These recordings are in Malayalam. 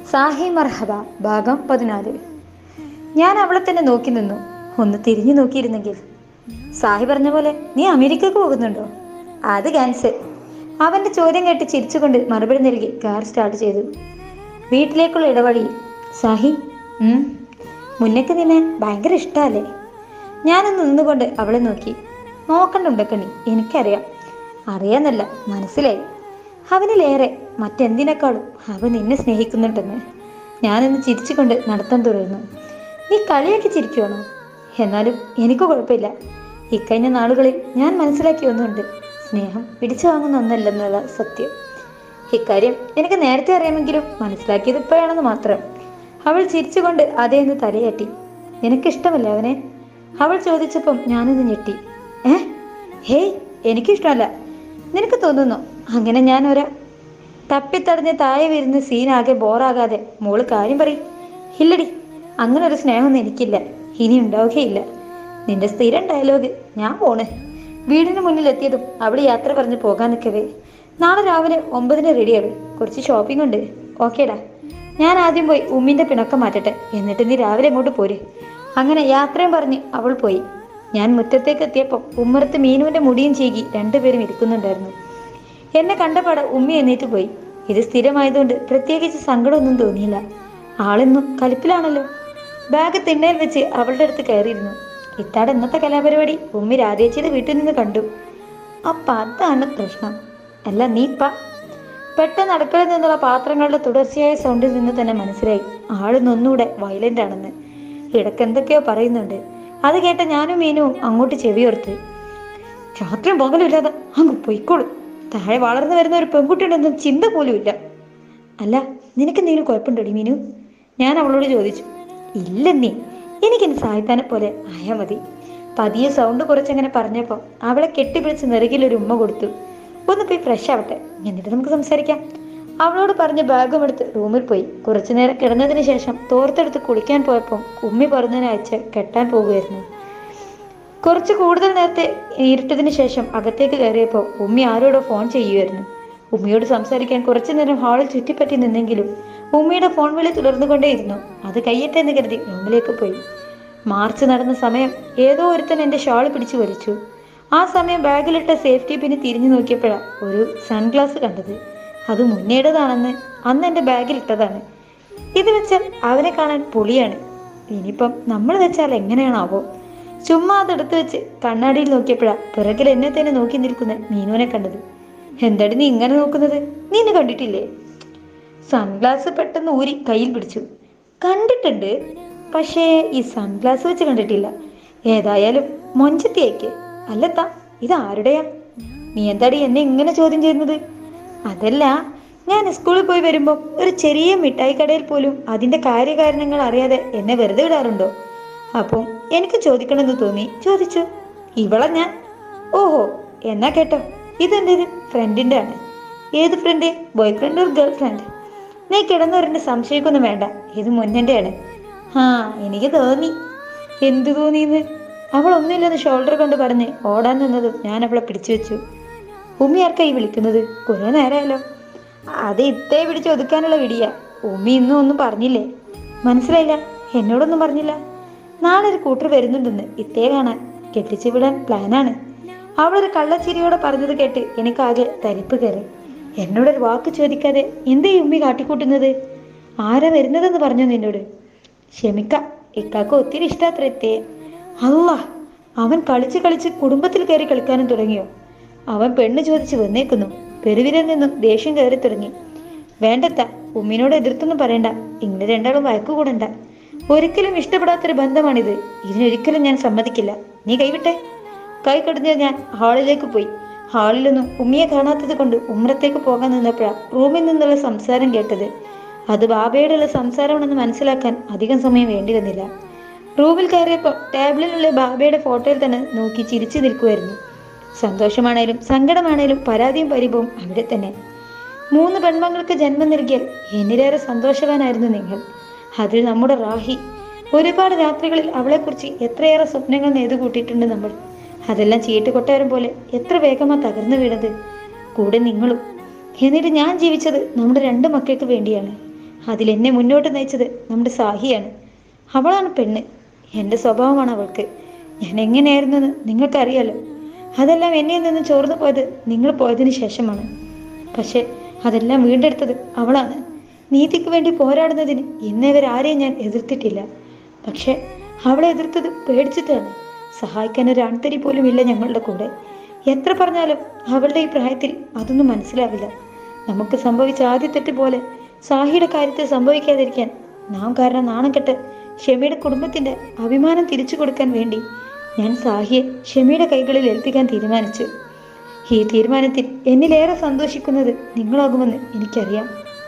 സാഹി മർഹബ ഭാഗം പതിനാല് ഞാൻ അവളെ തന്നെ നോക്കി നിന്നു ഒന്ന് തിരിഞ്ഞു നോക്കിയിരുന്നെങ്കിൽ സാഹി പറഞ്ഞ പോലെ നീ അമേരിക്കക്ക് പോകുന്നുണ്ടോ അത് ക്യാൻസൽ അവന്റെ ചോദ്യം കേട്ട് ചിരിച്ചുകൊണ്ട് മറുപടി നൽകി കാർ സ്റ്റാർട്ട് ചെയ്തു വീട്ടിലേക്കുള്ള ഇടവഴി സാഹി ഉം, മുന്നേക്ക് നിന്നെ ഭയങ്കര ഇഷ്ടമല്ലേ ഞാനൊന്ന് നിന്നുകൊണ്ട് അവളെ നോക്കി നോക്കണ്ടുണ്ടക്കണി എനിക്കറിയാം അറിയാന്നല്ല മനസ്സിലായി അവനിലേറെ മറ്റെന്തിനേക്കാളും അവൻ നിന്നെ സ്നേഹിക്കുന്നുണ്ടെന്ന് ഞാനൊന്ന് ചിരിച്ചുകൊണ്ട് നടത്താൻ തുടർന്നു നീ കളിയാക്കി ചിരിക്കുവാണോ എന്നാലും എനിക്ക് കുഴപ്പമില്ല ഇക്കഴിഞ്ഞ നാളുകളിൽ ഞാൻ മനസ്സിലാക്കിയ ഒന്നുണ്ട് സ്നേഹം പിടിച്ചു വാങ്ങുന്ന ഒന്നല്ലെന്നുള്ള സത്യം ഇക്കാര്യം എനിക്ക് നേരത്തെ അറിയാമെങ്കിലും മനസ്സിലാക്കിയത് ഇപ്പോഴാണെന്ന് മാത്രം അവൾ ചിരിച്ചുകൊണ്ട് അതേ ഒന്ന് തലയാട്ടി നിനക്കിഷ്ടമല്ല അവനെ അവൾ ചോദിച്ചപ്പം ഞാനൊന്ന് ഞെട്ടി ഏ ഹേയ് എനിക്കിഷ്ടമല്ല നിനക്ക് തോന്നുന്നു അങ്ങനെ ഞാൻ ഒരാ തപ്പിത്തടഞ്ഞ് താഴെ വരുന്ന സീനാകെ ബോറാകാതെ മോള് കാര്യം പറയും ഇല്ലടി അങ്ങനെ ഒരു സ്നേഹമൊന്നും എനിക്കില്ല ഇനി ഉണ്ടാവുകയില്ല നിന്റെ സ്ഥിരം ഡയലോഗ് ഞാൻ പോണ് വീടിന് മുന്നിൽ എത്തിയതും അവിടെ യാത്ര പറഞ്ഞ് പോകാൻ നിൽക്കവേ നാളെ രാവിലെ ഒമ്പതിന് റെഡിയാവേ കുറച്ച് ഷോപ്പിംഗ് ഉണ്ട് ഓക്കേടാ ഞാൻ ആദ്യം പോയി ഉമ്മിന്റെ പിണക്കം മാറ്റട്ടെ എന്നിട്ട് നീ രാവിലെ അങ്ങോട്ട് പോര് അങ്ങനെ യാത്രയും പറഞ്ഞ് അവൾ പോയി ഞാൻ മുറ്റത്തേക്ക് എത്തിയപ്പോൾ ഉമ്മറത്ത് മീനുവിന്റെ മുടിയും ചീകി രണ്ടുപേരും ഇരിക്കുന്നുണ്ടായിരുന്നു എന്നെ കണ്ടപാടെ ഉമ്മി എണീറ്റ് പോയി ഇത് സ്ഥിരമായതുകൊണ്ട് പ്രത്യേകിച്ച് സങ്കടമൊന്നും തോന്നിയില്ല ആളെന്നും കലിപ്പിലാണല്ലോ ബാഗ് തിണ്ണയിൽ വെച്ച് അവളുടെ അടുത്ത് കയറിയിരുന്നു ഇത്താടെ ഇന്നത്തെ കലാപരിപാടി ഉമ്മി രാധേച്ചിയുടെ വീട്ടിൽ നിന്ന് കണ്ടു അപ്പൊ അതാണ് പ്രശ്നം അല്ല നീപ്പ പെട്ടെന്ന് അടുക്കളയിൽ നിന്നുള്ള പാത്രങ്ങളുടെ തുടർച്ചയായ സൗണ്ടിൽ നിന്ന് തന്നെ മനസ്സിലായി ആളിന്നൊന്നുകൂടെ വയലന്റ് ആണെന്ന് ഇടയ്ക്ക് എന്തൊക്കെയോ പറയുന്നുണ്ട് അത് കേട്ട ഞാനും മീനും അങ്ങോട്ട് ചെവിയോർത്ത് രാത്രിയും പകലും ഇല്ലാതെ അങ്ങ് പൊയ്ക്കോളൂ താഴെ വളർന്നു വരുന്ന ഒരു പെൺകുട്ടിയുണ്ടെന്നും ചിന്ത പോലും ഇല്ല അല്ല നിനക്ക് എന്തെങ്കിലും കുഴപ്പമുണ്ടോടി മീനു ഞാൻ അവളോട് ചോദിച്ചു ഇല്ലെന്നേ എനിക്കെന്നെ സാഹിത്താനെ പോലെ ആയാ മതി പതിയെ സൗണ്ട് കുറച്ചങ്ങനെ പറഞ്ഞപ്പോൾ അവളെ കെട്ടിപ്പിടിച്ച് നെറുകിലൊരു ഉമ്മ കൊടുത്തു ഒന്ന് പോയി ഫ്രഷ് ആവട്ടെ എന്നിട്ട് നമുക്ക് സംസാരിക്കാം അവളോട് പറഞ്ഞ് ബാഗും എടുത്ത് റൂമിൽ പോയി കുറച്ചു നേരം കിടന്നതിന് ശേഷം തോർത്തെടുത്ത് കുളിക്കാൻ പോയപ്പോൾ ഉമ്മി പറഞ്ഞതിനെ അയച്ച് കെട്ടാൻ പോകുമായിരുന്നു കുറച്ച് കൂടുതൽ നേരത്തെ ഇരുട്ടതിന് ശേഷം അകത്തേക്ക് കയറിയപ്പോൾ ഉമ്മി ആരോടോ ഫോൺ ചെയ്യുമായിരുന്നു ഉമ്മിയോട് സംസാരിക്കാൻ കുറച്ചു നേരം ഹാളിൽ ചുറ്റിപ്പറ്റി നിന്നെങ്കിലും ഉമ്മിയുടെ ഫോൺ വിളി തുടർന്നുകൊണ്ടേയിരുന്നു അത് കയ്യട്ടെന്ന് കരുതി റൂമിലേക്ക് പോയി മാർച്ച് നടന്ന സമയം ഏതോ ഒരുത്തൻ എൻ്റെ ഷാൾ പിടിച്ചു വലിച്ചു ആ സമയം ബാഗിലിട്ട സേഫ്റ്റി പിന് തിരിഞ്ഞു നോക്കിയപ്പോഴാണ് ഒരു സൺഗ്ലാസ് കണ്ടത് അത് മുന്നേടതാണെന്ന് അന്ന് എൻ്റെ ബാഗിലിട്ടതാണ് ഇത് വെച്ചാൽ അവനെ കാണാൻ പൊളിയാണ് ഇനിയിപ്പം നമ്മൾ വെച്ചാൽ എങ്ങനെയാണാവോ ചുമ്മാ അതെടുത്ത് വെച്ച് കണ്ണാടിയിൽ നോക്കിയപ്പോഴാ പിറകിൽ എന്നെ തന്നെ നോക്കി നിൽക്കുന്ന മീനുവിനെ കണ്ടത് എന്താടി നീ ഇങ്ങനെ നോക്കുന്നത് നീ എന്നെ കണ്ടിട്ടില്ലേ സൺഗ്ലാസ് പെട്ടെന്ന് ഊരി കയ്യിൽ പിടിച്ചു കണ്ടിട്ടുണ്ട് പക്ഷേ ഈ സൺഗ്ലാസ് വെച്ച് കണ്ടിട്ടില്ല ഏതായാലും മൊഞ്ചത്തിയേക്ക് അല്ലത്താ ഇത് ആരുടെയാ നീ എന്താടി എന്നെ ഇങ്ങനെ ചോദ്യം ചെയ്യുന്നത് അതല്ല ഞാൻ സ്കൂളിൽ പോയി വരുമ്പോൾ ഒരു ചെറിയ മിഠായി കടയിൽ പോലും അതിന്റെ കാര്യകാരണങ്ങൾ അറിയാതെ എന്നെ വെറുതെ വിടാറുണ്ടോ അപ്പം എനിക്ക് ചോദിക്കണമെന്ന് തോന്നി ചോദിച്ചു ഇവളെ ഞാൻ ഓഹോ എന്നാ കേട്ടോ ഇതെൻ്റെ ഒരു ഫ്രണ്ടിൻ്റെ ആണ് ഏത് ഫ്രണ്ട് ബോയ് ഫ്രണ്ട് ഒരു ഗേൾ ഫ്രണ്ട് നീ കിടന്നവരുടെ സംശയിക്കൊന്നും വേണ്ട ഇത് മുന്നൻ്റെ ആണ് ആ എനിക്ക് തോന്നി എന്തു തോന്നിയെന്ന് അവൾ ഒന്നുമില്ലെന്ന് ഷോൾഡർ കൊണ്ട് പറഞ്ഞ് ഓടാൻ നിന്നതും ഞാൻ അവളെ പിടിച്ചു വെച്ചു ഉമ്മി ആർക്കായി വിളിക്കുന്നത് കുറെ നേരമല്ലോ അത് ഇത്തേ പിടിച്ച് ഒതുക്കാനുള്ള വിടിയ ഉമ്മി ഇന്നും ഒന്നും പറഞ്ഞില്ലേ മനസ്സിലായില്ല എന്നോടൊന്നും പറഞ്ഞില്ല നാളെ ഒരു കൂട്ടർ വരുന്നുണ്ടെന്ന് ഇത്തേ കാണാൻ കെട്ടിച്ചു വിടാൻ പ്ലാനാണ് അവളൊരു കള്ളച്ചിരിയോടെ പറഞ്ഞത് കേട്ട് എനിക്കാകെ തരിപ്പ് കയറി എന്നോടൊരു വാക്ക് ചോദിക്കാതെ എന്തേ ഈ ഉമ്മി കാട്ടിക്കൂട്ടുന്നത് ആരാ വരുന്നതെന്ന് പറഞ്ഞു നിന്നോട് ക്ഷമിക്ക ഇക്കാക്ക് ഒത്തിരി ഇഷ്ടാത്ര എത്തേ അല്ലാ അവൻ കളിച്ച് കളിച്ച് കുടുംബത്തിൽ കയറി കളിക്കാനും തുടങ്ങിയോ അവൻ പെണ്ണ് ചോദിച്ച് വന്നേക്കുന്നു പെരുവിരിൽ നിന്നും ദേഷ്യം കയറി തുടങ്ങി വേണ്ടത്ത ഉമ്മിനോട് എതിർത്തൊന്നും പറയണ്ട ഇങ്ങനെ രണ്ടാളും വഴക്കു കൂടണ്ട ഒരിക്കലും ഇഷ്ടപ്പെടാത്തൊരു ബന്ധമാണിത് ഇതിനൊരിക്കലും ഞാൻ സമ്മതിക്കില്ല നീ കൈവിട്ടെ കൈ കടിഞ്ഞ ഞാൻ ഹാളിലേക്ക് പോയി ഹാളിലൊന്നും ഉമ്മിയെ കാണാത്തത് കൊണ്ട് ഉമ്രത്തേക്ക് പോകാൻ നിന്നപ്പോഴാ റൂമിൽ നിന്നുള്ള സംസാരം കേട്ടത് അത് ബാബയോടുള്ള സംസാരമാണെന്ന് മനസ്സിലാക്കാൻ അധികം സമയം വേണ്ടി വന്നില്ല റൂമിൽ കയറിയപ്പോൾ ടേബിളിലുള്ള ബാബയുടെ ഫോട്ടോയിൽ തന്നെ നോക്കി ചിരിച്ചു നിൽക്കുമായിരുന്നു സന്തോഷമാണേലും സങ്കടമാണേലും പരാതിയും പരിഭവവും അവിടെ തന്നെ മൂന്ന് പെൺമങ്ങൾക്ക് ജന്മം നൽകിയാൽ എന്നിലേറെ സന്തോഷവാനായിരുന്നു നിങ്ങൾ അതിൽ നമ്മുടെ റാഹി ഒരുപാട് രാത്രികളിൽ അവളെക്കുറിച്ച് എത്രയേറെ സ്വപ്നങ്ങൾ നെയ്തു കൂട്ടിയിട്ടുണ്ട് നമ്മൾ അതെല്ലാം ചീട്ട് കൊട്ടാരം പോലെ എത്ര വേഗമാ തകർന്നു വീണത് കൂടെ നിങ്ങളും എന്നിട്ട് ഞാൻ ജീവിച്ചത് നമ്മുടെ രണ്ട് മക്കൾക്ക് വേണ്ടിയാണ് അതിലെന്നെ മുന്നോട്ട് നയിച്ചത് നമ്മുടെ സാഹിയാണ് അവളാണ് പെണ്ണ് എൻ്റെ സ്വഭാവമാണ് അവൾക്ക് ഞാൻ എങ്ങനെയായിരുന്നെന്ന് നിങ്ങൾക്കറിയാലോ അതെല്ലാം എന്നിൽ നിന്ന് ചോർന്നു പോയത് നിങ്ങൾ പോയതിന് ശേഷമാണ് പക്ഷെ അതെല്ലാം വീണ്ടെടുത്തത് അവളാണ് നീതിക്ക് വേണ്ടി പോരാടുന്നതിന് ഇന്നേ വരെ ആരെയും ഞാൻ എതിർത്തിട്ടില്ല പക്ഷെ അവളെ എതിർത്തത് പേടിച്ചിട്ടാണ് സഹായിക്കാൻ ഒരു അൺതരി പോലും ഇല്ല ഞങ്ങളുടെ കൂടെ എത്ര പറഞ്ഞാലും അവളുടെ ഈ പ്രായത്തിൽ അതൊന്നും മനസ്സിലാവില്ല നമുക്ക് സംഭവിച്ച ആദ്യ തെറ്റ് പോലെ സാഹിയുടെ കാര്യത്തിൽ സംഭവിക്കാതിരിക്കാൻ നാം കാരണം നാണം കെട്ട് ഷെമിയുടെ കുടുംബത്തിന്റെ അഭിമാനം തിരിച്ചു കൊടുക്കാൻ വേണ്ടി ഞാൻ സാഹിയെ ഷെമിയുടെ കൈകളിൽ ഏൽപ്പിക്കാൻ തീരുമാനിച്ചു ഈ തീരുമാനത്തിൽ എന്നിലേറെ സന്തോഷിക്കുന്നത് നിങ്ങളാകുമെന്ന് എനിക്കറിയാം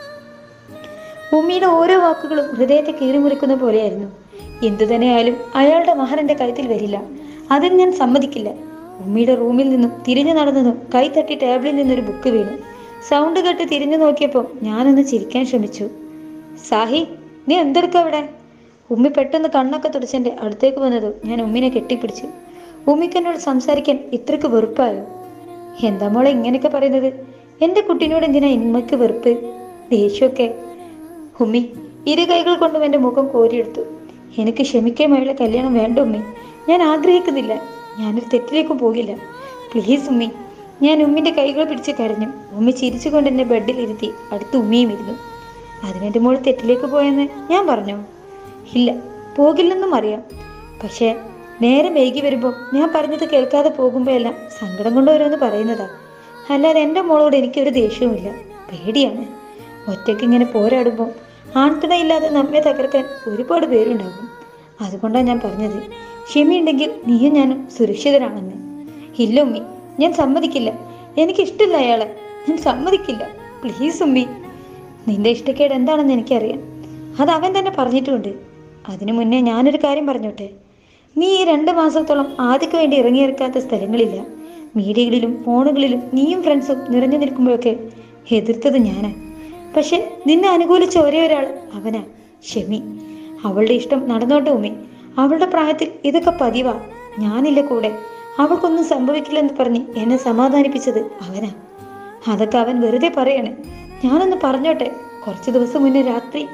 ഉമ്മിയുടെ ഓരോ വാക്കുകളും ഹൃദയത്തെ കീറിമുറിക്കുന്ന പോലെയായിരുന്നു എന്തു തന്നെയായാലും അയാളുടെ മഹറിന്റെ കഴുത്തിൽ വരില്ല അതിന് ഞാൻ സമ്മതിക്കില്ല ഉമ്മിയുടെ റൂമിൽ നിന്നും തിരിഞ്ഞു നടന്നതും കൈ തട്ടി ടേബിളിൽ നിന്നൊരു ബുക്ക് വീണു സൗണ്ട് കേട്ട് തിരിഞ്ഞു നോക്കിയപ്പോൾ ഞാനൊന്ന് ചിരിക്കാൻ ശ്രമിച്ചു സാഹി നീ എന്തെടുക്ക അവിടെ ഉമ്മി പെട്ടെന്ന് കണ്ണൊക്കെ തുടച്ചെന്റെ അടുത്തേക്ക് വന്നതും ഞാൻ ഉമ്മിനെ കെട്ടിപ്പിടിച്ചു ഉമ്മിക്ക് എന്നോട് സംസാരിക്കാൻ ഇത്രക്ക് വെറുപ്പായോ എന്താ മോളെ ഇങ്ങനെയൊക്കെ പറയുന്നത് എന്റെ കുട്ടീനോട് എന്തിനാ ഇമ്മക്ക് വെറുപ്പ് ദേഷ്യമൊക്കെ ഉമ്മി ഇരു കൈകൾ കൊണ്ടും എൻ്റെ മുഖം കോരിയെടുത്തു എനിക്ക് ക്ഷമിക്കുകയുമായുള്ള കല്യാണം വേണ്ട ഉമ്മി ഞാൻ ആഗ്രഹിക്കുന്നില്ല ഞാനൊരു തെറ്റിലേക്കും പോകില്ല പ്ലീസ് ഉമ്മി ഞാൻ ഉമ്മിൻ്റെ കൈകൾ പിടിച്ച് കരഞ്ഞു ഉമ്മി ചിരിച്ചുകൊണ്ട് എന്നെ ബെഡിൽ ഇരുത്തി അടുത്ത് ഉമ്മിയും ഇരുന്നു അതിനെൻ്റെ മോൾ തെറ്റിലേക്ക് പോയെന്ന് ഞാൻ പറഞ്ഞു ഇല്ല പോകില്ലെന്നും അറിയാം പക്ഷേ നേരം വൈകി വരുമ്പോൾ ഞാൻ പറഞ്ഞത് കേൾക്കാതെ പോകുമ്പോഴെല്ലാം സങ്കടം കൊണ്ട് ഓരോന്ന് പറയുന്നതാ അല്ലാതെ എൻ്റെ മോളോട് എനിക്കൊരു ദേഷ്യവുമില്ല പേടിയാണ് ഒറ്റയ്ക്ക് ഇങ്ങനെ പോരാടുമ്പോൾ ആൺതുണയില്ലാതെ നമ്മെ തകർക്കാൻ ഒരുപാട് പേരുണ്ടാകും അതുകൊണ്ടാണ് ഞാൻ പറഞ്ഞത് ക്ഷമയുണ്ടെങ്കിൽ നീയും ഞാനും സുരക്ഷിതരാണെന്ന് ഇല്ല ഉമ്മി ഞാൻ സമ്മതിക്കില്ല എനിക്കിഷ്ടമില്ല അയാളെ ഞാൻ സമ്മതിക്കില്ല പ്ലീസ് ഉമ്മി നിന്റെ ഇഷ്ടക്കേട് എന്താണെന്ന് എനിക്കറിയാം അത് അവൻ തന്നെ പറഞ്ഞിട്ടുമുണ്ട് അതിനു മുന്നേ ഞാനൊരു കാര്യം പറഞ്ഞോട്ടെ നീ ഈ രണ്ട് മാസത്തോളം ആദ്യക്ക് വേണ്ടി ഇറങ്ങിയെടുക്കാത്ത സ്ഥലങ്ങളില്ല മീഡിയകളിലും ഫോണുകളിലും നീയും ഫ്രണ്ട്സും നിറഞ്ഞു നിൽക്കുമ്പോഴൊക്കെ എതിർത്തത് ഞാനാ പക്ഷെ നിന്നെ അനുകൂലിച്ച ഒരേ ഒരാൾ അവനാ ഷെമി അവളുടെ ഇഷ്ടം നടന്നോട്ടെ ഉമ്മി അവളുടെ പ്രായത്തിൽ ഇതൊക്കെ പതിവാ ഞാനില്ല കൂടെ അവൾക്കൊന്നും സംഭവിക്കില്ലെന്ന് പറഞ്ഞ് എന്നെ സമാധാനിപ്പിച്ചത് അവനാ അതൊക്കെ അവൻ വെറുതെ പറയാണ് ഞാനൊന്ന് പറഞ്ഞോട്ടെ കുറച്ച് ദിവസം മുന്നേ രാത്രി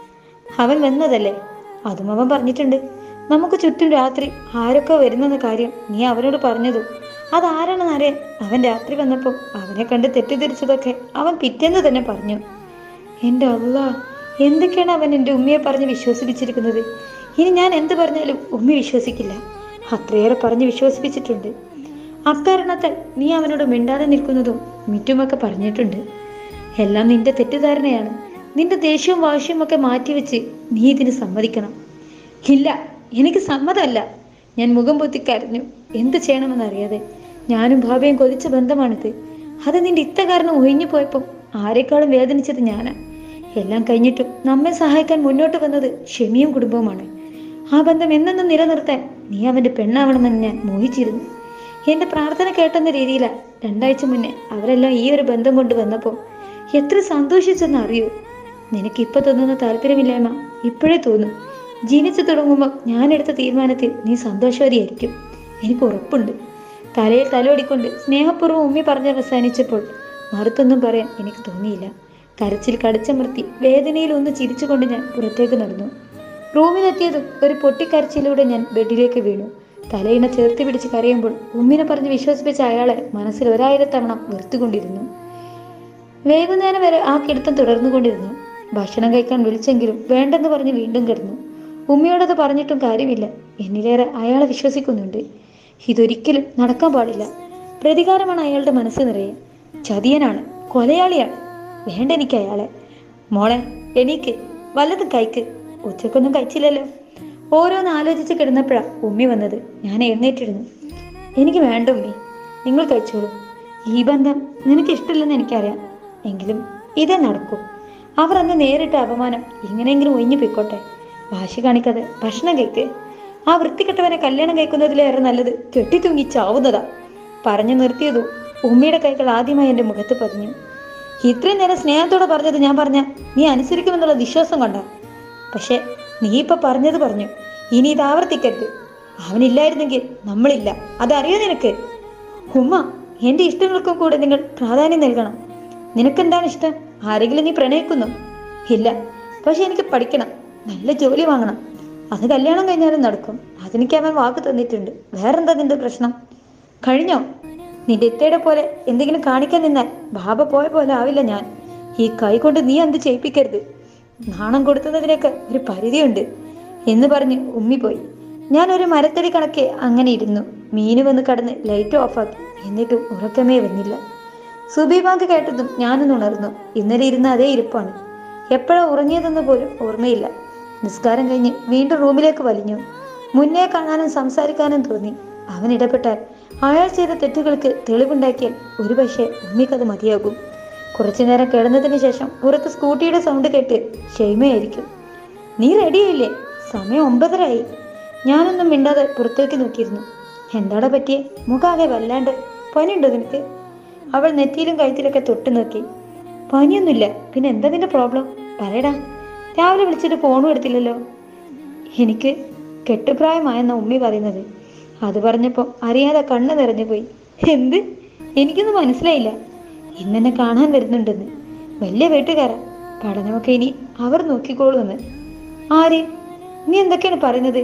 അവൻ വന്നതല്ലേ അതും അവൻ പറഞ്ഞിട്ടുണ്ട് നമുക്ക് ചുറ്റും രാത്രി ആരൊക്കെ വരുന്നെന്ന കാര്യം നീ അവനോട് പറഞ്ഞതു അതാരാണെന്ന് അറിയാൻ അവൻ രാത്രി വന്നപ്പോൾ അവനെ കണ്ട് തെറ്റിദ്ധരിച്ചതൊക്കെ അവൻ പിറ്റേന്ന് തന്നെ പറഞ്ഞു എൻ്റെ അല്ല എന്തൊക്കെയാണ് അവൻ എൻ്റെ ഉമ്മയെ പറഞ്ഞ് വിശ്വസിപ്പിച്ചിരിക്കുന്നത് ഇനി ഞാൻ എന്ത് പറഞ്ഞാലും ഉമ്മ വിശ്വസിക്കില്ല അത്രയേറെ പറഞ്ഞ് വിശ്വസിപ്പിച്ചിട്ടുണ്ട് അക്കാരണത്താൽ നീ അവനോട് മിണ്ടാതെ നിൽക്കുന്നതും മിറ്റുമൊക്കെ പറഞ്ഞിട്ടുണ്ട് എല്ലാം നിന്റെ തെറ്റിദ്ധാരണയാണ് നിന്റെ ദേഷ്യവും വാശിയും ഒക്കെ മാറ്റിവെച്ച് നീ ഇതിന് സമ്മതിക്കണം ഇല്ല എനിക്ക് സമ്മതമല്ല ഞാൻ മുഖം പൊത്തി കരഞ്ഞു എന്ത് ചെയ്യണമെന്നറിയാതെ ഞാനും ഭാവയും കൊതിച്ച ബന്ധമാണിത് അത് നിന്റെ ഇത്ത കാരണം ഒഴിഞ്ഞു പോയപ്പോൾ ആരെക്കാളും വേദനിച്ചത് ഞാനാ എല്ലാം കഴിഞ്ഞിട്ടും നമ്മെ സഹായിക്കാൻ മുന്നോട്ട് വന്നത് ക്ഷമിയും കുടുംബവുമാണ് ആ ബന്ധം എന്നെന്നും നിലനിർത്താൻ നീ അവന്റെ പെണ്ണാവണമെന്ന് ഞാൻ മോഹിച്ചിരുന്നു എന്റെ പ്രാർത്ഥന കേട്ടെന്ന രീതിയിലാണ് രണ്ടാഴ്ച മുന്നേ അവരെല്ലാം ഈ ഒരു ബന്ധം കൊണ്ട് വന്നപ്പോൾ എത്ര സന്തോഷിച്ചെന്ന് അറിയൂ നിനക്ക് ഇപ്പൊ തോന്നുന്ന താല്പര്യമില്ലായ്മ ഇപ്പോഴേ തോന്നും ജീവിച്ചു തുടങ്ങുമ്പോൾ ഞാനെടുത്ത തീരുമാനത്തിൽ നീ സന്തോഷവതിയായിരിക്കും എനിക്ക് ഉറപ്പുണ്ട് തലയിൽ തലോടിക്കൊണ്ട് സ്നേഹപൂർവ്വം ഉമ്മി പറഞ്ഞ് അവസാനിച്ചപ്പോൾ മറുത്തൊന്നും പറയാൻ എനിക്ക് തോന്നിയില്ല കരച്ചിൽ കടിച്ചമർത്തി വേദനയിൽ ഒന്ന് ചിരിച്ചുകൊണ്ട് ഞാൻ പുറത്തേക്ക് നടന്നു റൂമിലെത്തിയതും ഒരു പൊട്ടിക്കരച്ചിലൂടെ ഞാൻ ബെഡിലേക്ക് വീണു തലയിണ ചേർത്ത് പിടിച്ച് കരയുമ്പോൾ ഉമ്മിനെ പറഞ്ഞ് വിശ്വസിപ്പിച്ച അയാളെ മനസ്സിൽ ഒരായിരത്തവണ വെറുത്തുകൊണ്ടിരുന്നു വൈകുന്നേരം വരെ ആ കിടത്തം തുടർന്നുകൊണ്ടിരുന്നു ഭക്ഷണം കഴിക്കാൻ വിളിച്ചെങ്കിലും വേണ്ടെന്ന് പറഞ്ഞ് വീണ്ടും കിടന്നു ഉമ്മയോടത് പറഞ്ഞിട്ടും കാര്യമില്ല എന്നിലേറെ അയാളെ വിശ്വസിക്കുന്നുണ്ട് ഇതൊരിക്കലും നടക്കാൻ പാടില്ല പ്രതികാരമാണ് അയാളുടെ മനസ്സ് നിറയെ ചതിയനാണ് കൊലയാളിയാണ് വേണ്ട എനിക്ക് അയാളെ മോളെ എണീക്ക് വല്ലതും കഴിക്ക് ഉച്ചക്കൊന്നും കഴിച്ചില്ലല്ലോ ഓരോന്ന് ആലോചിച്ച് കിടന്നപ്പോഴാ ഉമ്മി വന്നത് ഞാൻ എഴുന്നേറ്റിരുന്നു എനിക്ക് വേണ്ട ഉമ്മി നിങ്ങൾ കഴിച്ചോളൂ ഈ ബന്ധം നിനക്ക് ഇഷ്ടമില്ലെന്ന് എനിക്കറിയാം എങ്കിലും ഇതേ നടക്കൂ അവർ അന്ന് നേരിട്ട അപമാനം എങ്ങനെയെങ്കിലും ഒഴിഞ്ഞു പോയിക്കോട്ടെ വാശി കാണിക്കാതെ ഭക്ഷണം കഴിക്ക് ആ വൃത്തികെട്ടവനെ കല്യാണം കഴിക്കുന്നതിലേറെ നല്ലത് കെട്ടിത്തൂങ്ങി ചാവുന്നതാ പറഞ്ഞു നിർത്തിയതു ഉമ്മിയുടെ കൈകൾ ആദ്യമായി എൻ്റെ മുഖത്ത് പതിഞ്ഞു ഇത്രയും നേരം സ്നേഹത്തോടെ പറഞ്ഞത് ഞാൻ പറഞ്ഞ നീ അനുസരിക്കുമെന്നുള്ള വിശ്വാസം കൊണ്ടാ പക്ഷെ നീ ഇപ്പൊ പറഞ്ഞത് പറഞ്ഞു ഇനി ഇത് ആവർത്തിക്കരുത് അവനില്ലായിരുന്നെങ്കിൽ നമ്മളില്ല അതറിയോ നിനക്ക് ഉമ്മ എൻ്റെ ഇഷ്ടങ്ങൾക്കും കൂടെ നിങ്ങൾ പ്രാധാന്യം നൽകണം നിനക്കെന്താണ് ഇഷ്ടം ആരെങ്കിലും നീ പ്രണയിക്കുന്നു ഇല്ല പക്ഷെ എനിക്ക് പഠിക്കണം നല്ല ജോലി വാങ്ങണം അത് കല്യാണം കഴിഞ്ഞാലും നടക്കും അതെനിക്ക് അവൻ വാക്ക് തന്നിട്ടുണ്ട് വേറെന്താ നിന്റെ പ്രശ്നം കഴിഞ്ഞോ നിന്റെ ഇത്തയുടെ പോലെ എന്തെങ്കിലും കാണിക്കാൻ നിന്നാൽ ബാബ പോയ പോലെ ആവില്ല ഞാൻ ഈ കൈ കൊണ്ട് നീ എന്ത് ചെയ്യിപ്പിക്കരുത് നാണം കൊടുക്കുന്നതിനൊക്കെ ഒരു പരിധിയുണ്ട് എന്ന് പറഞ്ഞ് ഉമ്മി പോയി ഞാൻ ഒരു മരത്തടി കണക്കെ അങ്ങനെ ഇരുന്നു മീന് വന്ന് കടന്ന് ലൈറ്റ് ഓഫാക്കി എന്നിട്ടും ഉറക്കമേ വന്നില്ല സുബി ബാങ്ക് കേട്ടതും ഞാനൊന്ന് ഉണർന്നു ഇന്നലെ ഇരുന്ന അതേ ഇരിപ്പാണ് എപ്പോഴാ ഉറങ്ങിയതെന്ന് പോലും ഓർമ്മയില്ല നിസ്കാരം കഴിഞ്ഞ് വീണ്ടും റൂമിലേക്ക് വലിഞ്ഞു മുന്നേ കാണാനും സംസാരിക്കാനും തോന്നി അവൻ ഇടപെട്ടാൽ അയാൾ ചെയ്ത തെറ്റുകൾക്ക് തെളിവുണ്ടാക്കിയാൽ ഒരുപക്ഷെ ഉമ്മിക്കത് മതിയാകും കുറച്ചു നേരം കിടന്നതിന് ശേഷം പുറത്ത് സ്കൂട്ടിയുടെ സൗണ്ട് കേട്ട് ഷെയ്മയായിരിക്കും നീ റെഡിയായില്ലേ സമയം ഒമ്പതരായി ഞാനൊന്നും മിണ്ടാതെ പുറത്തേക്ക് നോക്കിയിരുന്നു എന്താടാ പറ്റിയേ മുഖാകെ വല്ലാണ്ട് പനിയുണ്ടോ നിനക്ക് അവൾ നെറ്റിയിലും കഴുത്തിലൊക്കെ തൊട്ട് നോക്കി പനിയൊന്നുമില്ല പിന്നെ എന്താ നിന്റെ പ്രോബ്ലം പറയടാ രാവിലെ വിളിച്ചിട്ട് ഫോണും എടുത്തില്ലല്ലോ എനിക്ക് കെട്ടുപ്രായമായെന്ന ഉമ്മി പറയുന്നത് അത് പറഞ്ഞപ്പോൾ അറിയാതെ കണ്ണ് നിറഞ്ഞു പോയി എന്ത് എനിക്കൊന്നും മനസ്സിലായില്ല ഇന്നെന്നെ കാണാൻ വരുന്നുണ്ടെന്ന് വലിയ വീട്ടുകാരാ പഠനമൊക്കെ ഇനി അവർ നോക്കിക്കോളുമെന്ന് ആര് നീ എന്തൊക്കെയാണ് പറയുന്നത്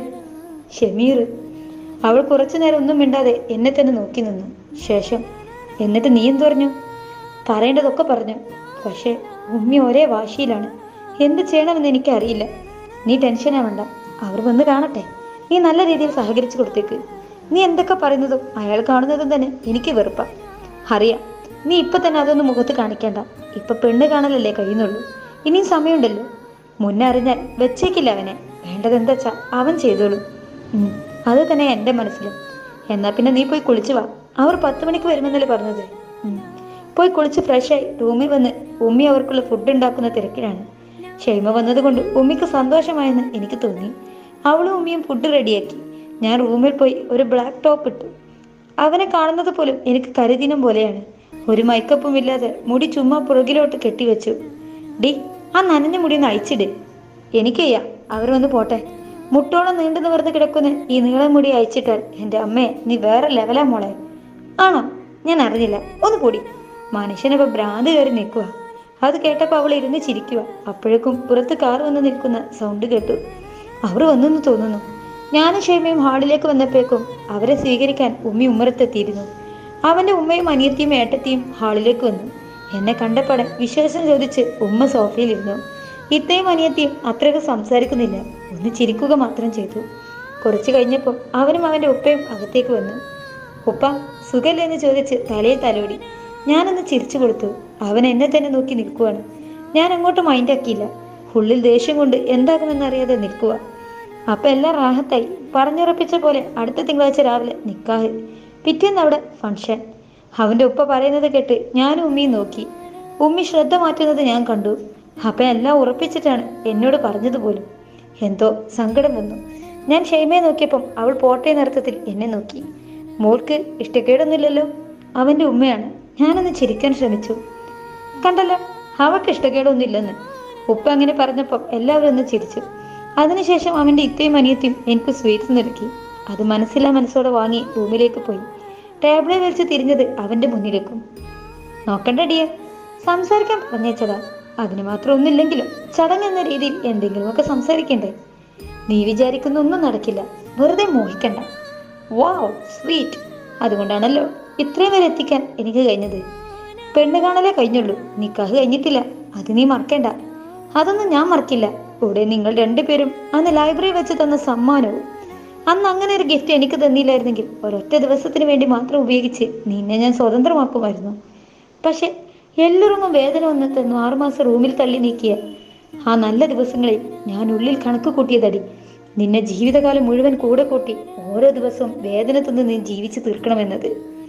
ഷമീർ അവൾ കുറച്ചു നേരം ഒന്നും മിണ്ടാതെ എന്നെ തന്നെ നോക്കി നിന്നു ശേഷം എന്നിട്ട് നീ എന്തു പറഞ്ഞു പറയേണ്ടതൊക്കെ പറഞ്ഞു പക്ഷേ ഉമ്മി ഒരേ വാശിയിലാണ് എന്ത് ചെയ്യണമെന്ന് എനിക്കറിയില്ല നീ ടെൻഷനാവണ്ട അവർ വന്ന് കാണട്ടെ നീ നല്ല രീതിയിൽ സഹകരിച്ചു കൊടുത്തേക്ക് നീ എന്തൊക്കെ പറയുന്നതും അയാൾ കാണുന്നതും തന്നെ എനിക്ക് വെറുപ്പാ അറിയാം നീ ഇപ്പൊ തന്നെ അതൊന്നും മുഖത്ത് കാണിക്കേണ്ട ഇപ്പൊ പെണ്ണ് കാണലല്ലേ കഴിയുന്നുള്ളൂ ഇനിയും സമയമുണ്ടല്ലോ മുന്നേ അറിഞ്ഞാൽ വെച്ചേക്കില്ല അവനെ വേണ്ടത് എന്താ വെച്ചാ അവൻ ചെയ്തോളൂ ഉം, അത് തന്നെ എൻ്റെ മനസ്സിലും എന്നാ പിന്നെ നീ പോയി കുളിച്ചു വാ അവർ പത്ത് മണിക്ക് വരുമെന്നല്ലേ പറഞ്ഞത് ഉം. പോയി കുളിച്ച് ഫ്രഷായി റൂമിൽ വന്ന് ഉമ്മി അവർക്കുള്ള ഫുഡ് ഉണ്ടാക്കുന്ന തിരക്കിലാണ് ഷെയ്മ വന്നതുകൊണ്ട് ഉമ്മിക്ക് സന്തോഷമായെന്ന് എനിക്ക് തോന്നി അവളും ഉമ്മിയും ഫുഡ് റെഡിയാക്കി ഞാൻ റൂമിൽ പോയി ഒരു ബ്ലാക്ക് ടോപ്പ് ഇട്ടു അവനെ കാണുന്നത് പോലും എനിക്ക് കരിദിനം പോലെയാണ് ഒരു മൈക്കപ്പും ഇല്ലാതെ മുടി ചുമ്മാ പുറകിലോട്ട് കെട്ടിവെച്ചു ഡി ആ നനഞ്ഞ മുടി ഒന്ന് അയച്ചിട് എനിക്കയ്യ അവർ വന്ന് പോട്ടെ മുട്ടോളം നീണ്ടു നിവർന്ന് കിടക്കുന്ന ഈ നീളം മുടി അയച്ചിട്ടാൽ എൻ്റെ അമ്മയെ നീ വേറെ ലെവലാ മോളെ ആണോ ഞാൻ അറിഞ്ഞില്ല ഒന്ന് കൂടി മനുഷ്യനിപ്പോ ഭ്രാന്ത് കയറി നിൽക്കുക അത് കേട്ടപ്പോൾ അവൾ ഇരുന്ന് ചിരിക്കുക അപ്പോഴേക്കും പുറത്ത് കാർ വന്ന് നിൽക്കുന്ന സൗണ്ട് കേട്ടു അവർ വന്നെന്ന് തോന്നുന്നു ഞാനും ക്ഷേമയും ഹാളിലേക്ക് വന്നപ്പോഴേക്കും അവരെ സ്വീകരിക്കാൻ ഉമ്മി ഉമ്മറത്തെത്തിയിരുന്നു അവന്റെ ഉമ്മയും അനിയത്തിയും ഏട്ടത്തിയും ഹാളിലേക്ക് വന്നു എന്നെ കണ്ടപ്പടെ വിശ്വാസം ചോദിച്ച് ഉമ്മ സോഫയിലിരുന്നു ഇത്തയും അനിയത്തിയും അത്രയ്ക്ക് സംസാരിക്കുന്നില്ല ഒന്ന് ചിരിക്കുക മാത്രം ചെയ്തു കുറച്ചു കഴിഞ്ഞപ്പോൾ അവനും അവന്റെ ഉപ്പയും അകത്തേക്ക് വന്നു ഉപ്പ സുഖല്ലേ എന്ന് ചോദിച്ച് തലയിൽ തലോടി ഞാനൊന്ന് ചിരിച്ചു കൊടുത്തു അവൻ എന്നെ തന്നെ നോക്കി നിൽക്കുവാണ് ഞാൻ അങ്ങോട്ട് മൈൻഡാക്കിയില്ല ഉള്ളിൽ ദേഷ്യം കൊണ്ട് എന്താകുമെന്നറിയാതെ നിൽക്കുക അപ്പൊ എല്ലാം റാഹത്തായി പറഞ്ഞുറപ്പിച്ച പോലെ അടുത്ത തിങ്കളാഴ്ച രാവിലെ നിക്കാഹ് പിറ്റേന്ന് അവിടെ ഫംഗ്ഷൻ അവന്റെ ഉപ്പ പറയുന്നത് കേട്ട് ഞാനും ഉമ്മിയും നോക്കി ഉമ്മി ശ്രദ്ധ മാറ്റുന്നത് ഞാൻ കണ്ടു അപ്പൊ എല്ലാം ഉറപ്പിച്ചിട്ടാണ് എന്നോട് പറഞ്ഞത് പോലും എന്തോ സങ്കടം വന്നു ഞാൻ ഷെയ്മയെ നോക്കിയപ്പം അവൾ പോട്ടെ നൃത്തത്തിൽ എന്നെ നോക്കി മോൾക്ക് ഇഷ്ടക്കേടൊന്നുമില്ലല്ലോ അവന്റെ ഉമ്മയാണ് ഞാനൊന്ന് ചിരിക്കാൻ ശ്രമിച്ചു കണ്ടല്ലോ അവൾക്ക് ഇഷ്ടക്കേടൊന്നുമില്ലെന്ന് ഉപ്പ അങ്ങനെ പറഞ്ഞപ്പോൾ എല്ലാവരും ഒന്ന് ചിരിച്ചു അതിനുശേഷം അവന്റെ ഇത്തയും അനിയത്തിയും എനിക്ക് സ്വീറ്റ്സ് നൽകി അത് മനസ്സില്ലാ മനസ്സോടെ വാങ്ങി റൂമിലേക്ക് പോയി ടേബിളിൽ വെച്ച് തിരിഞ്ഞത് അവന്റെ മുന്നിലേക്കും നോക്കണ്ട ഡിയർ സംസാരിക്കാൻ പറഞ്ഞേച്ചതാ അതിന് മാത്രം ഒന്നുമില്ലെങ്കിലും ചടങ്ങെന്ന രീതിയിൽ എന്തെങ്കിലുമൊക്കെ സംസാരിക്കണ്ടേ നീ വിചാരിക്കുന്ന ഒന്നും നടക്കില്ല വെറുതെ മോഹിക്കണ്ട വാവ് സ്വീറ്റ് അതുകൊണ്ടാണല്ലോ ഇത്രയും വരെ എത്തിക്കാൻ എനിക്ക് കഴിഞ്ഞത് പെണ്ണ് കാണലേ കഴിഞ്ഞുള്ളൂ നിക്കാഹ് കഴിഞ്ഞിട്ടില്ല അത് നീ മറക്കണ്ട അതൊന്നും ഞാൻ മറക്കില്ല കൂടെ നിങ്ങൾ രണ്ടുപേരും അന്ന് ലൈബ്രറി വെച്ച് തന്ന സമ്മാനവും അന്ന് അങ്ങനെ ഒരു ഗിഫ്റ്റ് എനിക്ക് തന്നില്ലായിരുന്നെങ്കിൽ ഒരൊറ്റ ദിവസത്തിന് വേണ്ടി മാത്രം ഉപയോഗിച്ച് നിന്നെ ഞാൻ സ്വതന്ത്രമാക്കുമായിരുന്നു പക്ഷെ എല്ലുറങ്ങും വേദന വന്ന് തന്നു ആറുമാസം റൂമിൽ തള്ളി നീക്കിയ ആ നല്ല ദിവസങ്ങളിൽ ഞാൻ ഉള്ളിൽ കണക്ക് കൂട്ടിയതടി നിന്നെ ജീവിതകാലം മുഴുവൻ കൂടെ കൂട്ടി ഓരോ ദിവസവും വേദന തന്ന് നീ ജീവിച്ചു തീർക്കണമെന്നത്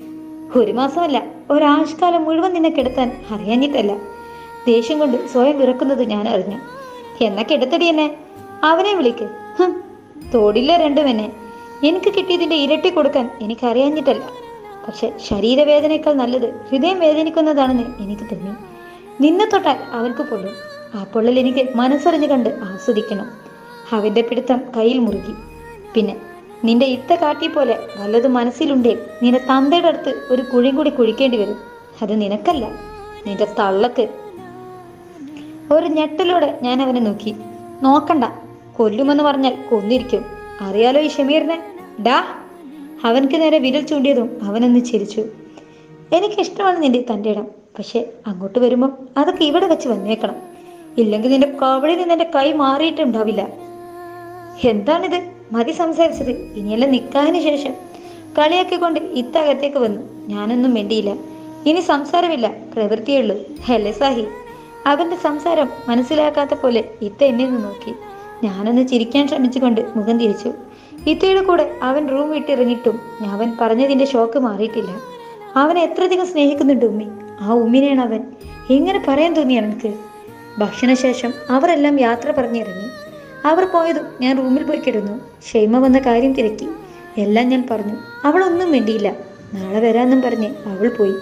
ഒരു മാസമല്ല ഒരാഴ്ചക്കാലം മുഴുവൻ നിന്നെ കിടത്താൻ അറിയാഞ്ഞിട്ടല്ല ദേഷ്യം കൊണ്ട് സ്വയം വിറക്കുന്നത് ഞാൻ അറിഞ്ഞു എന്നാ കിടത്തടി എന്നെ അവനെ വിളിക്ക് ഹും, തോടില്ല രണ്ടും എന്നെ എനിക്ക് കിട്ടിയതിന്റെ ഇരട്ടി കൊടുക്കാൻ എനിക്ക് അറിയാഞ്ഞിട്ടല്ല പക്ഷെ ശരീരവേദനയേക്കാൾ നല്ലത് ഹൃദയം വേദനിക്കുന്നതാണെന്ന് എനിക്ക് തോന്നി നിന്നെ തൊട്ടാൽ അവർക്ക് പൊള്ളും ആ പൊള്ളൽ എനിക്ക് മനസ്സറിഞ്ഞു കണ്ട് ആസ്വദിക്കണം അവന്റെ പിടുത്തം കയ്യിൽ മുറുകി പിന്നെ നിന്റെ ഇത്ത കാട്ടി പോലെ വല്ലതും മനസ്സിലുണ്ടേ നിന്റെ തന്തയുടെ അടുത്ത് ഒരു കുഴിയും കൂടി കുഴിക്കേണ്ടി വരും അത് നിനക്കല്ല നിന്റെ തള്ളക്ക് ഒരു ഞെട്ടലോടെ ഞാൻ അവനെ നോക്കി നോക്കണ്ട കൊല്ലുമെന്ന് പറഞ്ഞാൽ കൊന്നിരിക്കും അറിയാലോ ഈ ഷമീറിനെ ഡാ അവൻക്ക് നേരെ വിരൽ ചൂണ്ടിയതും അവനൊന്ന് ചിരിച്ചു എനിക്ക് ഇഷ്ടമാണ് നിന്റെ തൻ്റെ ഇടം പക്ഷെ അങ്ങോട്ട് വരുമ്പം അതൊക്കെ ഇവിടെ വെച്ച് വന്നേക്കണം ഇല്ലെങ്കിൽ നിന്റെ കവളിൽ നിന്ന് എന്റെ കൈ മാറിയിട്ടുണ്ടാവില്ല എന്താണിത് മതി സംസാരിച്ചത് ഇനിയെല്ലാം നിക്കാഹിന് ശേഷം കളിയാക്കിക്കൊണ്ട് ഇത്തകത്തേക്ക് വന്നു ഞാനൊന്നും മിണ്ടിയില്ല ഇനി സംസാരമില്ല പ്രവൃത്തിയേ ഉള്ളൂ ഹല്ലേ സാഹി അവന്റെ സംസാരം മനസ്സിലാക്കാത്ത പോലെ ഇത്ത എന്നെ ഒന്ന് നോക്കി ഞാനൊന്ന് ചിരിക്കാൻ ശ്രമിച്ചുകൊണ്ട് മുഖം തിരിച്ചു ഇത്തയുടെ കൂടെ അവൻ റൂം വിട്ടിറങ്ങിയിട്ടും അവൻ പറഞ്ഞതിന്റെ ഷോക്ക് മാറിയിട്ടില്ല അവനെ എത്രയധികം സ്നേഹിക്കുന്നുണ്ട് ഉമ്മി ആ ഉമ്മിനെയാണ് അവൻ എങ്ങനെ പറയാൻ തോന്നി അവൻക്ക് ഭക്ഷണശേഷം അവരെല്ലാം യാത്ര പറഞ്ഞിറങ്ങി അവർ പോയതും ഞാൻ റൂമിൽ പോയി കിടന്നു ഷെയ്മ വന്ന കാര്യം തിരക്കി എല്ലാം ഞാൻ പറഞ്ഞു അവളൊന്നും വേണ്ടിയില്ല നാളെ വരാമെന്നും പറഞ്ഞ് അവൾ പോയി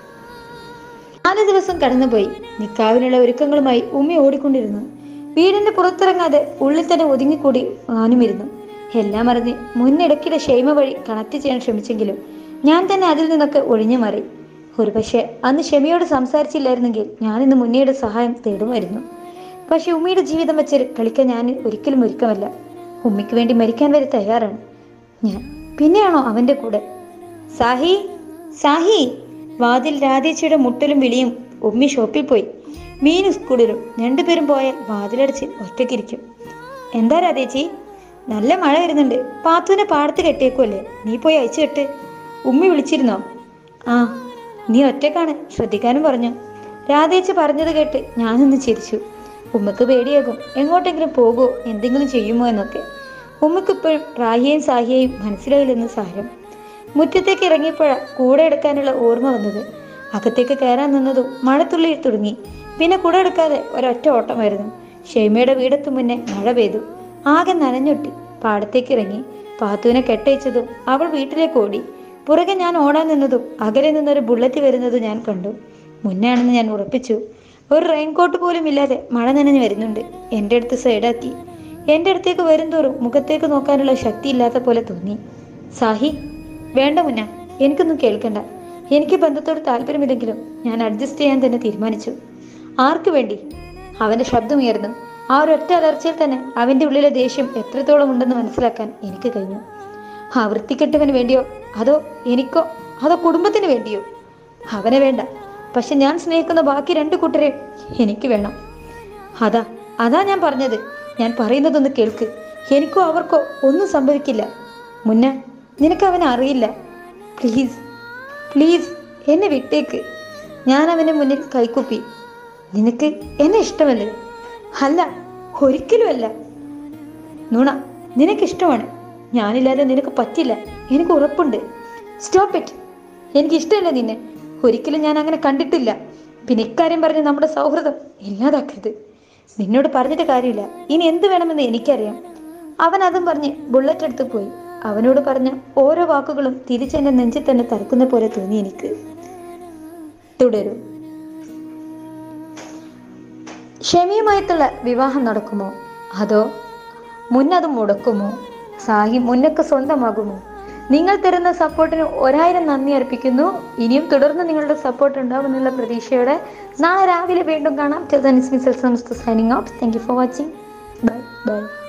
നാല് ദിവസം കടന്നുപോയി നിക്കാവിനുള്ള ഒരുക്കങ്ങളുമായി ഉമ്മി ഓടിക്കൊണ്ടിരുന്നു വീടിന്റെ പുറത്തിറങ്ങാതെ ഉള്ളിൽ തന്നെ ഒതുങ്ങിക്കൂടി ഞാനും ഇരുന്നു എല്ലാം അറിഞ്ഞ് മുന്നിടക്കിലെ ക്ഷേമ വഴി കണക്ട് ചെയ്യാൻ ശ്രമിച്ചെങ്കിലും ഞാൻ തന്നെ അതിൽ നിന്നൊക്കെ ഒഴിഞ്ഞു മാറി ഒരുപക്ഷെ അന്ന് ക്ഷമയോട് സംസാരിച്ചില്ലായിരുന്നെങ്കിൽ ഞാൻ ഇന്ന് മുന്നയുടെ സഹായം തേടുമായിരുന്നു പക്ഷെ ഉമ്മയുടെ ജീവിതം വെച്ച് കളിക്കാൻ ഞാൻ ഒരിക്കലും ഒരുക്കമല്ല ഉമ്മയ്ക്ക് വേണ്ടി മരിക്കാൻ വരെ തയ്യാറാണ് ഞാൻ പിന്നെയാണോ അവന്റെ കൂടെ സാഹി സാഹി വാതിൽ രാധേച്ചിയുടെ മുട്ടലും വിളിയും ഉമ്മി ഷോപ്പിൽ പോയി മീൻ സ്കൂളിലും രണ്ടുപേരും പോയാൽ വാതിലടച്ച് ഒറ്റയ്ക്കിരിക്കും എന്താ രാധേച്ചി നല്ല മഴ വരുന്നുണ്ട് പാത്തുവിനെ പാടത്ത് കെട്ടിയേക്കുമല്ലേ നീ പോയി അയച്ചു കെട്ട് ഉമ്മി വിളിച്ചിരുന്നോ ആ നീ ഒറ്റക്കാണ് ശ്രദ്ധിക്കാനും പറഞ്ഞു രാധേച്ചി പറഞ്ഞത് കേട്ട് ഞാനൊന്ന് ചിരിച്ചു ഉമ്മക്ക് പേടിയാകും എങ്ങോട്ടെങ്കിലും പോകുമോ എന്തെങ്കിലും ചെയ്യുമോ എന്നൊക്കെ ഉമ്മക്ക് ഇപ്പോഴും റാഹിയെയും സാഹിയെയും മനസ്സിലായില്ലെന്ന് സാരം മുറ്റത്തേക്ക് ഇറങ്ങിയപ്പോഴാ കൂടെ എടുക്കാനുള്ള ഓർമ്മ വന്നത് അകത്തേക്ക് കയറാൻ നിന്നതും മഴത്തുള്ളി തുടങ്ങി പിന്നെ കുട എടുക്കാതെ ഒരൊറ്റ ഓട്ടമായിരുന്നു ഷെയ്മയുടെ വീടെത്തും മുന്നേ മഴ പെയ്തു ആകെ നനഞ്ഞൊട്ടി പാടത്തേക്ക് ഇറങ്ങി പാത്തുവിനെ കെട്ടയച്ചതും അവൾ വീട്ടിലേക്ക് ഓടി പുറകെ ഞാൻ ഓടാൻ നിന്നതും അകലെ നിന്നൊരു ബുള്ളറ്റ് വരുന്നത് ഞാൻ കണ്ടു മുന്നാണെന്ന് ഞാൻ ഉറപ്പിച്ചു ഒരു റെയിൻകോട്ട് പോലും ഇല്ലാതെ മഴ നനഞ്ഞു വരുന്നുണ്ട് എൻ്റെ അടുത്ത് സൈഡാക്കി എൻ്റെ അടുത്തേക്ക് വരും തോറും മുഖത്തേക്ക് നോക്കാനുള്ള ശക്തി ഇല്ലാത്ത പോലെ തോന്നി സാഹി വേണ്ട മുന്ന എനിക്കൊന്നും കേൾക്കണ്ട എനിക്ക് ബന്ധത്തോട് താല്പര്യമില്ലെങ്കിലും ഞാൻ അഡ്ജസ്റ്റ് ചെയ്യാൻ തന്നെ തീരുമാനിച്ചു ആർക്കു വേണ്ടി അവന്റെ ശബ്ദമുയർന്നു ആ ഒരൊറ്റ അലർച്ചയിൽ തന്നെ അവന്റെ ഉള്ളിലെ ദേഷ്യം എത്രത്തോളം ഉണ്ടെന്ന് മനസ്സിലാക്കാൻ എനിക്ക് കഴിഞ്ഞു ആ വൃത്തികെട്ടവന് വേണ്ടിയോ അതോ എനിക്കോ അതോ കുടുംബത്തിന് വേണ്ടിയോ അവനെ വേണ്ട പക്ഷെ ഞാൻ സ്നേഹിക്കുന്ന ബാക്കി രണ്ടു കൂട്ടരെ എനിക്ക് വേണം അതാ അതാ ഞാൻ പറഞ്ഞത് ഞാൻ പറയുന്നതൊന്ന് കേൾക്ക് എനിക്കോ അവർക്കോ ഒന്നും സംഭവിക്കില്ല മുന്ന നിനക്ക് അവനെ അറിയില്ല പ്ലീസ് പ്ലീസ് എന്നെ വിട്ടേക്ക് ഞാൻ അവന് മുന്നിൽ കൈക്കുപ്പി നിനക്ക് എന്നെ ഇഷ്ടമല്ലേ അല്ല ഒരിക്കലും അല്ല നുണ നിനക്കിഷ്ടമാണ് ഞാനില്ലാതെ നിനക്ക് പറ്റില്ല എനിക്ക് ഉറപ്പുണ്ട് സ്റ്റോപ്പ് ഇറ്റ് എനിക്ക് ഇഷ്ടമല്ല നിന്നെ ഒരിക്കലും ഞാൻ അങ്ങനെ കണ്ടിട്ടില്ല പിന്നെ ഇക്കാര്യം പറഞ്ഞ് നമ്മുടെ സൗഹൃദം ഇല്ലാതാക്കരുത് നിന്നോട് പറഞ്ഞിട്ട് കാര്യമില്ല ഇനി എന്ത് വേണമെന്ന് എനിക്കറിയാം അവൻ അതും പറഞ്ഞ് ബുള്ളറ്റ് എടുത്ത് പോയി അവനോട് പറഞ്ഞ ഓരോ വാക്കുകളും തിരിച്ചെന്റെ നെഞ്ചിൽ തന്നെ തറക്കുന്ന പോലെ തോന്നി എനിക്ക് തുടരും ഷമിയുമായിട്ടുള്ള വിവാഹം നടക്കുമോ അതോ മുന്നത് മുടക്കുമോ സാഹി മുന്നക്ക് സ്വന്തമാകുമോ നിങ്ങൾ തരുന്ന സപ്പോർട്ടിന് ഒരായിരം നന്ദി അർപ്പിക്കുന്നു ഇനിയും തുടർന്ന് നിങ്ങളുടെ സപ്പോർട്ട് ഉണ്ടാവുമെന്നുള്ള പ്രതീക്ഷയോടെ നാളെ രാവിലെ വീണ്ടും കാണാം ടിൽ ദൻ ഇസ് മിസൽ സംസ്ഥ signing out thank you for watching bye by